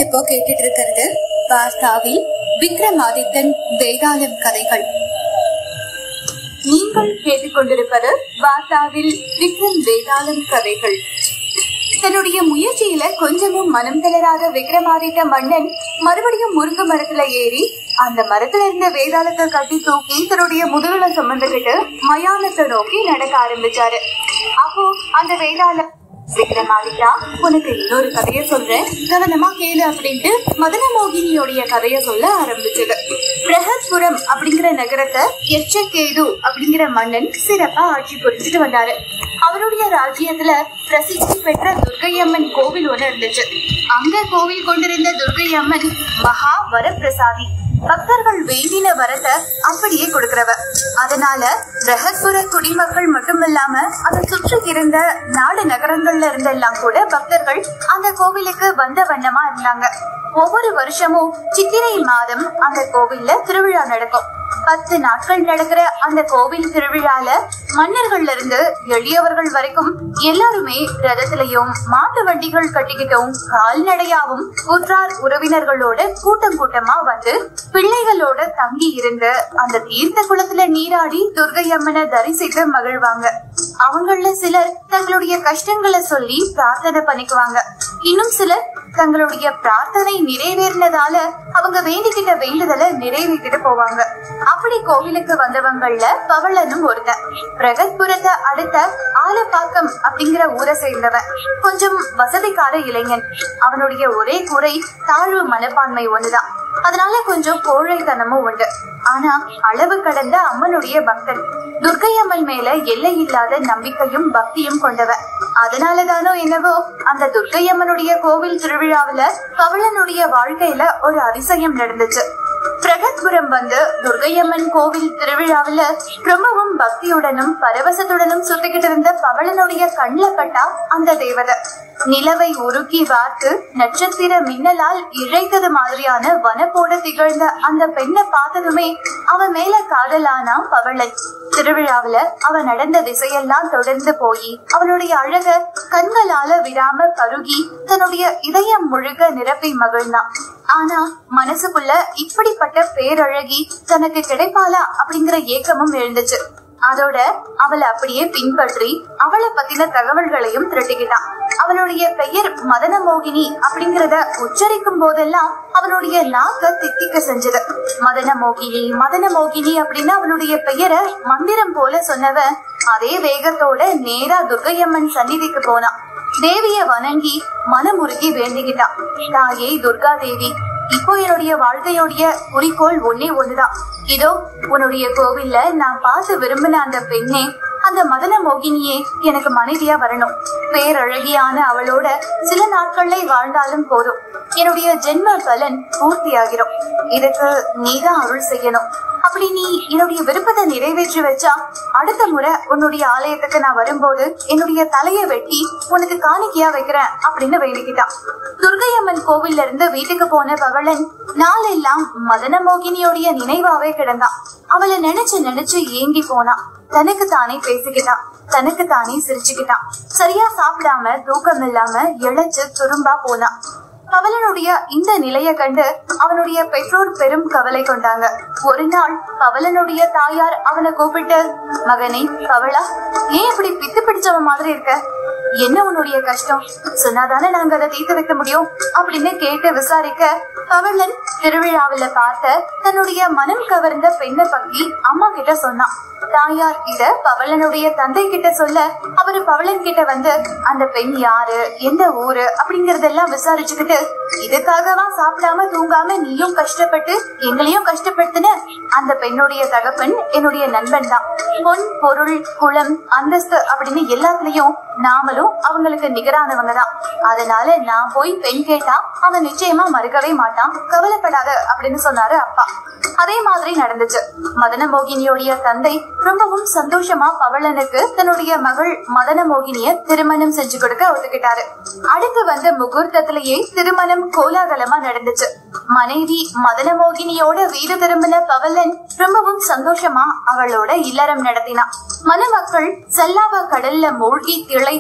இப்போ கேட்டுட்டு இருக்கிறது வார்த்தாவில் விக்ரமாதித்தன் வேதாளம் கதைகள் நீங்கள் கேட்டுக்கொண்டிருப்பது வார்த்தாவில் விக்ரம் வேதாளம் கதைகள் தன்னுடைய முயற்சியில கொஞ்சமும் மனம் தளராத விக்ரமாதித்த மன்னன் மறுபடியும் முருங்க மரத்துல ஏறி அந்த மரத்துல இருந்த வேதாளத்தை கட்டி தூக்கி தன்னுடைய முதுகுல சுமந்துகிட்டு மயானத்தை நோக்கி நடக்க ஆரம்பிச்சாரு அப்போ அந்த வேதாளம் விக்ரமாதித்தா உனக்கு இன்னொரு கதைய சொல்றேன் கவனமா கேளு அப்படின்ட்டு மதன மோகினியோடைய கதைய சொல்ல ஆரம்பிச்சது பிரகத்புரம் அப்படிங்கிற நகரத்தை எச்சகேது அப்படிங்கிற மன்னன் சிறப்பா ஆட்சி புரிஞ்சுட்டு வந்தாரு அவருடைய ராஜ்யத்துல பிரசித்தி பெற்ற துர்க்கையம்மன் கோவில் ஒண்ணு இருந்துச்சு அங்க கோவில் கொண்டிருந்த துர்க்கையம்மன் மகா வரப்பிரசாதி பக்தர்கள் வேண்டின வரத்தை அப்படியே கொடுக்கிறவ அதனால பிரகத்புர குடிமக்கள் மட்டுமில்லாம அதை சுற்றி இருந்த நாடு நகரங்கள்ல இருந்தெல்லாம் கூட பக்தர்கள் அந்த கோவிலுக்கு வந்த வண்ணமா இருந்தாங்க ஒவ்வொரு வருஷமும் சித்திரை மாதம் அந்த கோவில்ல திருவிழா நடக்கும் பத்து நாட்கள் நடக்கிற அந்த கோவில் திருவிழால மன்னர்கள்ல இருந்து எளியவர்கள் வரைக்கும் எல்லாருமே ரதத்திலையும் மாட்டு வண்டிகள் கட்டிக்கிட்டும் கால்நடையாவும் உற்றார் உறவினர்களோட கூட்டம் கூட்டமா வந்து பிள்ளைகளோட தங்கி இருந்து அந்த தீர்த்த குளத்துல நீராடி துர்கை அம்மனை தரிசித்து மகிழ்வாங்க அவங்கள சிலர் தங்களுடைய கஷ்டங்களை சொல்லி பிரார்த்தனை பண்ணிக்குவாங்க இன்னும் சிலர் தங்களுடைய பிரார்த்தனை நிறைவேறினதால அவங்க வேண்டிக்கிட்ட வேண்டுதலை நிறைவேற்றிட்டு போவாங்க அப்படி கோவிலுக்கு வந்தவங்கள்ல பவளனும் ஒருத்தன் பிரகத்புரத்தை அடுத்த ஆலப்பாக்கம் அப்படிங்கிற ஊரை சேர்ந்தவன் கொஞ்சம் வசதிக்கார இளைஞன் அவனுடைய ஒரே குறை தாழ்வு மனப்பான்மை ஒண்ணுதான் அதனால கொஞ்சம் கோழைத்தனமும் உண்டு ஆனா அளவு கடந்த அம்மனுடைய பக்தன் துர்க்கை அம்மன் மேல எல்லை இல்லாத நம்பிக்கையும் பக்தியும் கொண்டவன் அதனாலதானோ என்னவோ அந்த துர்க்கை அம்மனுடைய கோவில் திருவிழாவுல பவளனுடைய வாழ்க்கையில ஒரு அதிசயம் நடந்துச்சு பிரகத்புரம் வந்து துர்கையம்மன் கோவில் திருவிழாவுல ரொம்பவும் பக்தியுடனும் பரவசத்துடனும் சுத்திக்கிட்டு இருந்த பவளனுடைய கண்ல பட்டா அந்த தேவதை நிலவை உருக்கி வார்த்து நட்சத்திர மின்னலால் இழைத்தது மாதிரியான வனப்போட திகழ்ந்த அந்த பெண்ணை பார்த்ததுமே அவன் மேல காதலானா பவளன் திருவிழாவுல அவ நடந்த திசையெல்லாம் தொடர்ந்து போய் அவளுடைய அழக கண்களால விடாம பருகி தன்னுடைய இதயம் முழுக்க நிரப்பி மகிழ்ந்தான் ஆனா மனசுக்குள்ள இப்படிப்பட்ட பேரழகி தனக்கு கிடைப்பாளா அப்படிங்கிற ஏக்கமும் எழுந்துச்சு அதோட அவளை அப்படியே பின்பற்றி அவளை பத்தின தகவல்களையும் திரட்டிக்கிட்டான் அவளுடைய பெயர் மதன மோகினி அப்படிங்கறத உச்சரிக்கும் போதெல்லாம் அவனுடைய நாக்க தித்திக்க செஞ்சது மதன மோகினி மதன மோகினி அப்படின்னு அவளுடைய பெயரை மந்திரம் போல சொன்னவன் அதே வேகத்தோட நேரா துர்கையம்மன் சந்நிதிக்கு போனான் தேவிய வணங்கி மனமுருகி வேண்டிக்கிட்டான் தாயே துர்கா தேவி இப்போ என்னுடைய வாழ்க்கையோடைய குறிக்கோள் ஒன்னே ஒண்ணுதான் இதோ உன்னுடைய கோவில்ல நான் பார்த்து விரும்பின அந்த பெண்ணே அந்த மதன மோகினியே எனக்கு மனைவியா வரணும் பேரழகியான அவளோட சில நாட்கள்ல வாழ்ந்தாலும் போதும் என்னுடைய ஜென்ம பலன் பூர்த்தியாகிரும் இதுக்கு நீதான் அருள் செய்யணும் அப்படி நீ என்னுடைய விருப்பத்தை நிறைவேற்றி வச்சா அடுத்த முறை உன்னுடைய ஆலயத்துக்கு நான் வரும்போது என்னுடைய தலைய வெட்டி உனக்கு காணிக்கையா வைக்கிறேன் அப்படின்னு வேண்டிக்கிட்டான் துர்கையம்மன் கோவில்ல இருந்து வீட்டுக்கு போன பவளன் நாளெல்லாம் மதன மோகினியோடைய நினைவாவே கிடந்தான் அவளை நினைச்சு நினைச்சு ஏங்கி போனான் தனக்கு தானே பேசிக்கிட்டான் தனக்கு தானே சிரிச்சுக்கிட்டான் சரியா சாப்பிடாம தூக்கம் இல்லாம இழைச்சு துரும்பா போனான் பவலனுடைய இந்த நிலைய கண்டு அவனுடைய பெற்றோர் பெரும் கவலை கொண்டாங்க ஒரு நாள் பவலனுடைய தாயார் அவனை கூப்பிட்டு மகனே பவளா ஏன் இப்படி பித்து பிடிச்சவன் மாதிரி இருக்க என்ன உன்னுடைய கஷ்டம் சொன்னாதானே நாங்க அதை தீர்த்து வைக்க முடியும் அப்படின்னு கேட்டு விசாரிக்க பவளன் திருவிழாவில பார்த்த தன்னுடைய மனம் கவர்ந்த பெண்ணை பத்தி அம்மா கிட்ட சொன்னான் தாயார் இத பவளனுடைய தந்தை கிட்ட சொல்ல அவரு பவளன் கிட்ட வந்து அந்த பெண் யாரு எந்த ஊரு அப்படிங்கறதெல்லாம் விசாரிச்சுக்கிட்டு இதுக்காகவா சாப்பிடாம தூங்காம நீயும் கஷ்டப்பட்டு எங்களையும் கஷ்டப்படுத்தின அந்த பெண்ணுடைய தகப்பன் என்னுடைய நண்பன் தான் பொன் பொருள் குளம் அந்தஸ்து அப்படின்னு எல்லாத்துலயும் நாமளும் அவங்களுக்கு நிகரானவங்க தான் அதனால நான் போய் பெண் கேட்டா அவன் நிச்சயமா மறுக்கவே மாட்டான் கவலைப்படாத அப்படின்னு சொன்னாரு அப்பா அதே மாதிரி நடந்துச்சு மதன மோகினியோடைய தந்தை ரொம்பவும் சந்தோஷமா பவளனுக்கு தன்னுடைய மகள் மதன மோகினிய திருமணம் செஞ்சு கொடுக்க ஒத்துக்கிட்டாரு அடுத்து வந்த முகூர்த்தத்திலேயே திருமணம் கோலாகலமா நடந்துச்சு மனைவி மதன மோகினியோட வீடு திரும்பின பவளன் ரொம்பவும் சந்தோஷமா அவளோட இல்லறம் நடத்தினான் மணமக்கள் சல்லாவ கடல்ல மூழ்கி திளைத்து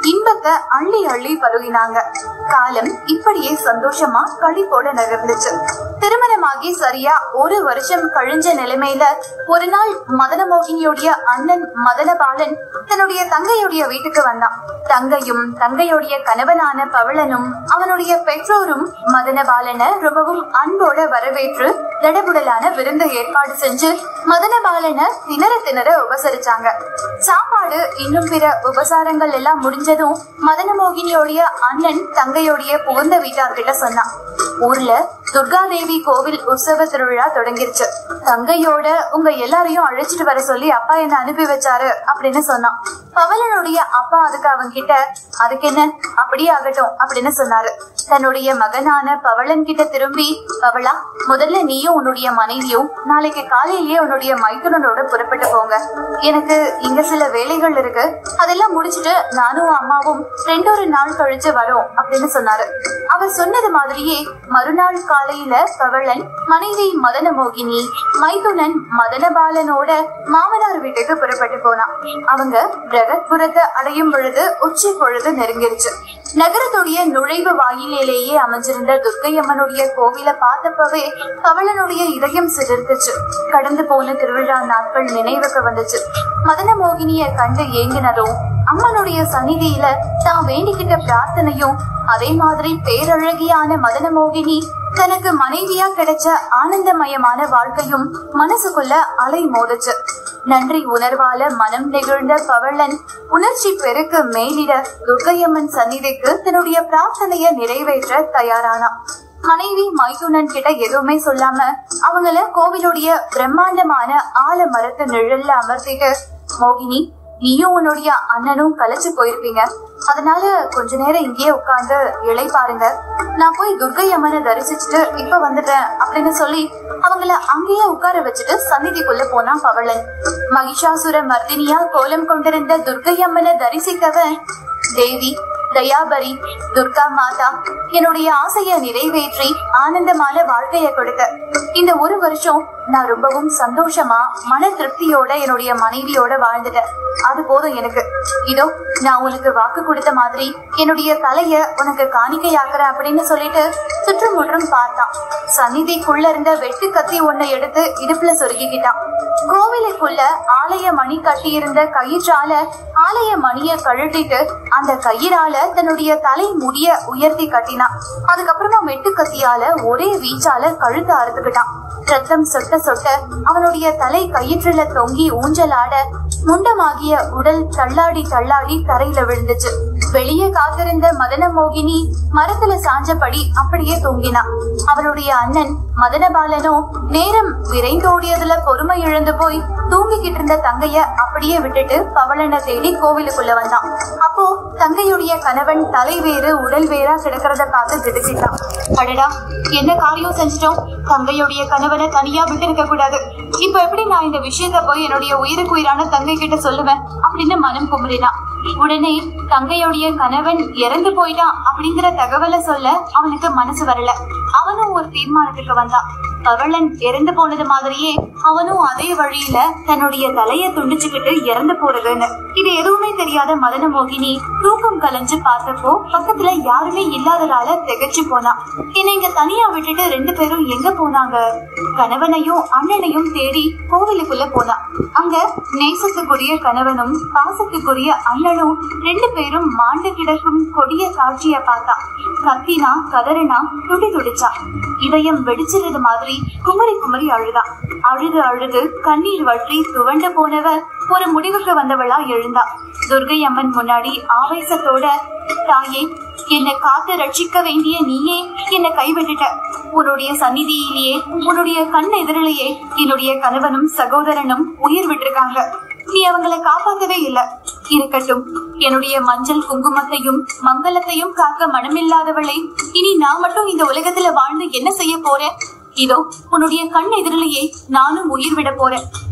இன்பத்தை அள்ளி அள்ளி பருகினாங்க காலம் இப்படியே சந்தோஷமா கழிப்போட நகர்ந்துச்சு திருமணமாகி சரியா ஒரு வருஷம் கழிஞ்ச நிலைமையில ஒரு நாள் மதனமோகினியுடைய அண்ணன் மதனபாலன் தன்னுடைய தங்கையுடைய வீட்டுக்கு வந்தான் தங்கையும் தங்கையுடைய கணவனான பவளனும் அவனுடைய பெற்றோரும் மதனபாலனை ரொம்பவும் அன்போட வரவேற்று தடபுடலான விருந்து ஏற்பாடு செஞ்சு மதனபாலனை திணற திணற உபசரிச்சாங்க சாப்பாடு இன்னும் பிற உபசாரங்கள் எல்லாம் முடிஞ்சதும் மதனமோகினியோடைய அண்ணன் தங்கையோடைய புகுந்த வீட்டார்கிட்ட சொன்னான் ஊர்ல துர்காதேவி கோவில் உற்சவ திருவிழா தொடங்கிருச்சு தங்கையோட உங்க எல்லாரையும் அழைச்சிட்டு வர சொல்லி அப்பா என்ன அனுப்பி வச்சாரு அப்படின்னு சொன்னான் பவலனுடைய அப்பா அதுக்கு அவங்க கிட்ட அதுக்கு என்ன அப்படியே ஆகட்டும் அப்படின்னு சொன்னாரு தன்னுடைய மகனான பவளன் கிட்ட திரும்பி பவளா முதல்ல நீயும் உன்னுடைய மனைவியும் நாளைக்கு காலையிலேயே உன்னுடைய மைத்துனனோட புறப்பட்டு போங்க எனக்கு இங்க சில வேலைகள் இருக்கு அதெல்லாம் முடிச்சிட்டு நானும் அம்மாவும் ரெண்டொரு நாள் கழிச்சு வரோம் அப்படின்னு சொன்னாரு அவர் சொன்னது மாதிரியே மறுநாள் காலையில பவளன் மனைவி மதன மோகினி மைதுனன் மதனபாலனோட மாமனார் வீட்டுக்கு புறப்பட்டு போனான் அவங்க பிரகத்புரத்தை அடையும் பொழுது உச்சி பொழுது நெருங்கிருச்சு நகரத்துடைய நுழைவு வாயிலேயே அமைஞ்சிருந்த துர்க்கையம்மனுடைய கோவிலை பார்த்தப்பவே பவளனுடைய இதயம் சிலிர்த்துச்சு கடந்து போன திருவிழா நாட்கள் நினைவுக்கு வந்துச்சு மதன மோகினிய கண்டு ஏங்கினதும் அம்மனுடைய சந்நிதியில தான் வேண்டிக்கிட்ட பிரார்த்தனையும் அதே மாதிரி பேரழகியான மதன மோகினி தனக்கு மனைவியா கிடைச்ச ஆனந்தமயமான வாழ்க்கையும் மனசுக்குள்ள அலை மோதுச்சு நன்றி உணர்வால மனம் நெகிழ்ந்த பவளன் உணர்ச்சி பெருக்கு மேலிட துர்க்கையம்மன் சந்நிதிக்கு தன்னுடைய பிரார்த்தனைய நிறைவேற்ற தயாரானான் மனைவி மைதுனன் கிட்ட எதுவுமே சொல்லாம அவங்கள கோவிலுடைய பிரம்மாண்டமான ஆல மரத்து நிழல்ல அமர்த்திட்டு மோகினி நீயும் உன்னுடைய அண்ணனும் கலைச்சு போயிருப்பீங்க அதனால கொஞ்ச நேரம் இங்கேயே உட்கார்ந்து இளை பாருங்க நான் போய் துர்கை அம்மனை தரிசிச்சுட்டு இப்ப வந்துட்டேன் அப்படின்னு சொல்லி அவங்கள அங்கேயே உட்கார வச்சுட்டு சந்நிதிக்குள்ள போனான் பவளன் மகிஷாசுர மர்தினியா கோலம் கொண்டிருந்த துர்கை அம்மனை தரிசிக்கவன் தேவி தயாபரி துர்கா மாதா என்னுடைய ஆசைய நிறைவேற்றி ஆனந்தமான வாழ்க்கைய கொடுத்த இந்த ஒரு வருஷம் நான் ரொம்பவும் சந்தோஷமா மன திருப்தியோட என்னுடைய மனைவியோட வாழ்ந்துட்டேன் அது போதும் எனக்கு இதோ நான் உனக்கு வாக்கு கொடுத்த மாதிரி என்னுடைய தலைய உனக்கு காணிக்கையாக்குறேன் அப்படின்னு சொல்லிட்டு சுற்றுமுற்றும் பார்த்தான் சந்நிதிக்குள்ள இருந்த வெட்டு கத்தி ஒன்னை எடுத்து இடுப்புல சொருகிக்கிட்டான் கோவிலுக்குள்ள ஆலய மணி கட்டியிருந்த கயிற்றால ஆலய மணிய கழட்டிட்டு அந்த கயிறால தன்னுடைய தலை முடிய உயர்த்தி கட்டினான் அதுக்கப்புறமா வெட்டு கத்தியால ஒரே வீச்சால கழுத்து அறுத்துக்கிட்டான் ரத்தம் சொட்ட சொட்ட அவனுடைய தலை கயிற்றுல தொங்கி ஊஞ்சலாட முண்டமாகிய உடல் தள்ளாடி தள்ளாடி தரையில விழுந்துச்சு வெளியே காத்திருந்த மதன மோகினி மரத்துல சாஞ்சபடி அப்படியே தொங்கினான் அவளுடைய அண்ணன் மதனபாலனோ நேரம் விரைந்தோடியதுல பொறுமை இழந்து போய் தூங்கிக்கிட்டு இருந்த தங்கைய அப்படியே விட்டுட்டு பவளனை தேடி கோவிலுக்குள்ள வந்தான் அப்போ தங்கையுடைய கணவன் தலை வேறு உடல் வேறா கிடக்கிறத பார்த்து திடுக்கிட்டான் அடடா என்ன காரியம் செஞ்சிட்டோம் தங்கையுடைய கணவனை தனியா விட்டு இருக்க கூடாது இப்ப எப்படி நான் இந்த விஷயத்த போய் என்னுடைய உயிருக்கு உயிரான தங்கை கிட்ட சொல்லுவேன் அப்படின்னு மனம் குமுறினான் உடனே தங்கையுடைய கணவன் இறந்து போயிட்டான் அப்படிங்கிற தகவலை சொல்ல அவனுக்கு மனசு வரல அவனும் ஒரு தீர்மானத்துக்கு வந்தான் பவளன் இறந்து போனது மாதிரியே அவனும் அதே வழியில தன்னுடைய தலைய துண்டிச்சுக்கிட்டு இறந்து போறதுன்னு இது எதுவுமே தெரியாத மதன மோகினி தூக்கம் கலைஞ்சு பார்த்தப்போ பக்கத்துல யாருமே இல்லாததால திகைச்சு போனான் என்னை இங்க தனியா விட்டுட்டு ரெண்டு பேரும் எங்க போனாங்க கணவனையும் அண்ணனையும் தேடி கோவிலுக்குள்ள போனான் அங்க நேசத்துக்குரிய கணவனும் பாசத்துக்குரிய அண்ணனும் ரெண்டு பேரும் மாண்டு கிடக்கும் கொடிய காட்சிய பார்த்தான் கத்தினா கதறினா துடி துடிச்சான் இதயம் வெடிச்சிருது மாதிரி குமரி குமரி அழுதான் அழுது அழுது கண்ணீர் வற்றி துவண்டு போனவ ஒரு முடிவுக்கு வந்தவளா எழுந்தா துர்கை அம்மன் முன்னாடி ஆவேசத்தோட தாயே என்னை காத்து ரட்சிக்க வேண்டிய நீயே என்னை கைவிட்டுட்ட உன்னுடைய சந்நிதியிலேயே உன்னுடைய கண் எதிரிலேயே என்னுடைய கணவனும் சகோதரனும் உயிர் விட்டிருக்காங்க நீ அவங்களை காப்பாத்தவே இல்ல இருக்கட்டும் என்னுடைய மஞ்சள் குங்குமத்தையும் மங்களத்தையும் காக்க மனமில்லாதவளை இனி நான் மட்டும் இந்த உலகத்துல வாழ்ந்து என்ன செய்ய போறேன் இதோ உன்னுடைய கண் எதிரிலேயே நானும் உயிர் விட போறேன்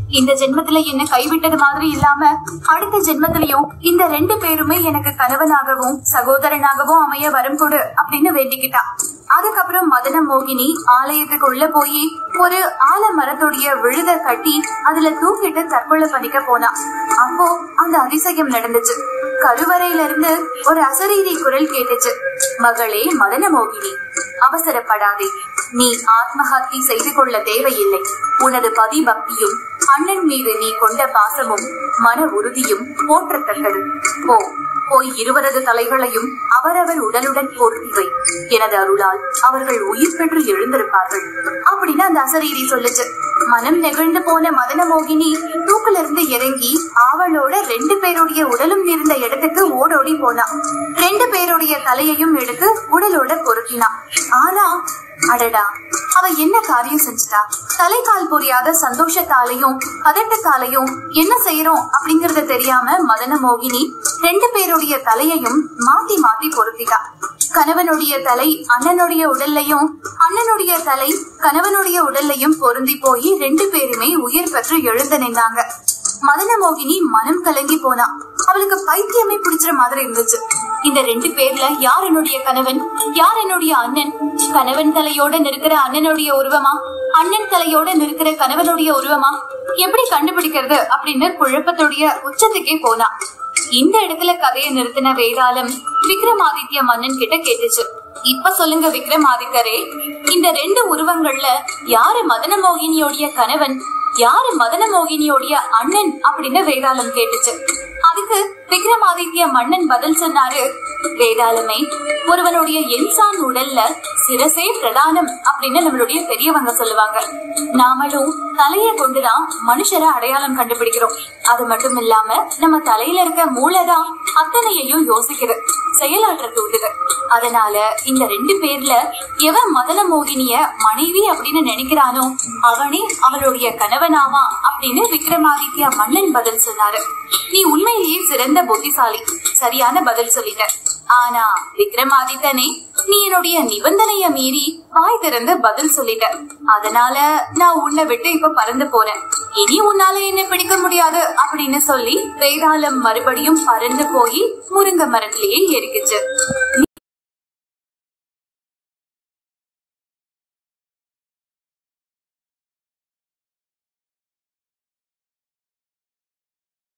இந்த ஜென்மத்துல என்ன கைவிட்டது மாதிரி இல்லாம அடுத்த ஜென்மத்திலயும் இந்த ரெண்டு பேருமே எனக்கு கணவனாகவும் சகோதரனாகவும் அமைய வரம் கொடு அப்படின்னு வேண்டிக்கிட்டா அதுக்கப்புறம் மதன மோகினி ஆலயத்துக்கு உள்ள போய் ஒரு ஆலமரத்துடைய விழுத கட்டி அதுல தூக்கிட்டு தற்கொலை பண்ணிக்க போனா அப்போ அந்த அதிசயம் நடந்துச்சு கருவறையில இருந்து ஒரு அசரீரி குரல் கேட்டுச்சு மகளே மதன மோகினி அவசரப்படாதே நீ ஆத்மஹத்தி செய்து கொள்ள தேவையில்லை உனது பதி பக்தியும் அண்ணன் மீது நீ கொண்ட பாசமும் மன உறுதியும் போற்றத்தக்கது போ போய் இருவரது தலைகளையும் அவரவர் உடலுடன் பொருத்தி வை எனது அருளால் அவர்கள் உயிர் பெற்று எழுந்திருப்பார்கள் அப்படின்னு அந்த அசரீரி சொல்லுச்சு மனம் நெகிழ்ந்து போன மதன மோகினி தூக்குல இருந்து இறங்கி ஆவலோட ரெண்டு பேருடைய உடலும் இருந்த இடத்துக்கு ஓடோடி போனா ரெண்டு பேருடைய தலையையும் எடுத்து உடலோட பொருத்தினா ஆனா அடடா அவ என்ன காரியம் செஞ்சுட்டா தலைக்கால் புரியாத சந்தோஷத்தாலையும் பதட்டத்தாலையும் என்ன செய்யறோம் அப்படிங்கறது தெரியாம மதன மோகினி ரெண்டு பேருடைய தலையையும் மாத்தி மாத்தி பொருத்திட்டா கணவனுடைய தலை அண்ணனுடைய உடல்லையும் அண்ணனுடைய தலை கணவனுடைய உடல்லையும் பொருந்தி போய் ரெண்டு பேருமே உயிர் பெற்று எழுந்து நின்னாங்க மதன மோகினி மனம் கலங்கி போனா அவளுக்கு பைத்தியமே பிடிச்சிற மாதிரி இருந்துச்சு இந்த ரெண்டு பேர்ல யார் என்னுடைய கணவன் யார் என்னுடைய அண்ணன் கணவன் தலையோட நிற்கிற அண்ணனுடைய உருவமா அண்ணன் தலையோட நிற்கிற கணவனுடைய உருவமா எப்படி கண்டுபிடிக்கிறது அப்படின்னு குழப்பத்துடைய உச்சத்துக்கே போனா இந்த இடத்துல கதையை நிறுத்தின வேதாளம் விக்ரமாதித்ய மன்னன் கிட்ட கேட்டுச்சு இப்ப சொல்லுங்க விக்ரமாதித்தரே இந்த ரெண்டு உருவங்கள்ல யாரு மதன மோகினியோடைய கணவன் யாரு மதன மோகினியோடைய அண்ணன் அப்படின்னு வேதாளம் கேட்டுச்சு அதுக்கு விக்ரமாதித்ய மன்னன் பதில் சொன்னாரு வேதாளமே ஒருவனுடைய என்சான் உடல்ல சிரசே பிரதானம் அப்படின்னு நம்மளுடைய பெரியவங்க சொல்லுவாங்க நாமளும் தலைய கொண்டுதான் மனுஷரை அடையாளம் கண்டுபிடிக்கிறோம் அது மட்டும் இல்லாம நம்ம தலையில இருக்க மூளைதான் அத்தனையையும் யோசிக்குது செயலாற்ற தூண்டுது அதனால இந்த ரெண்டு பேர்ல எவன் மதன மோகினிய மனைவி அப்படின்னு நினைக்கிறானோ அவனே அவளுடைய கணவனாவா அப்படின்னு விக்ரமாதித்ய மன்னன் பதில் சொன்னாரு நீ உண்மையிலேயே சிறந்த புத்திசாலி சரியான பதில் சொல்லிட்ட ஆனா விக்ரமாதித்தனே நீ என்னுடைய நிபந்தனைய மீறி வாய் திறந்து பதில் சொல்லிட்ட அதனால நான் உன்னை விட்டு இப்ப பறந்து போறேன் இனி உன்னால என்ன பிடிக்க முடியாது அப்படின்னு சொல்லி வேதாளம் மறுபடியும் பறந்து போய் முருங்க மரத்திலேயே ஏறிக்குச்சு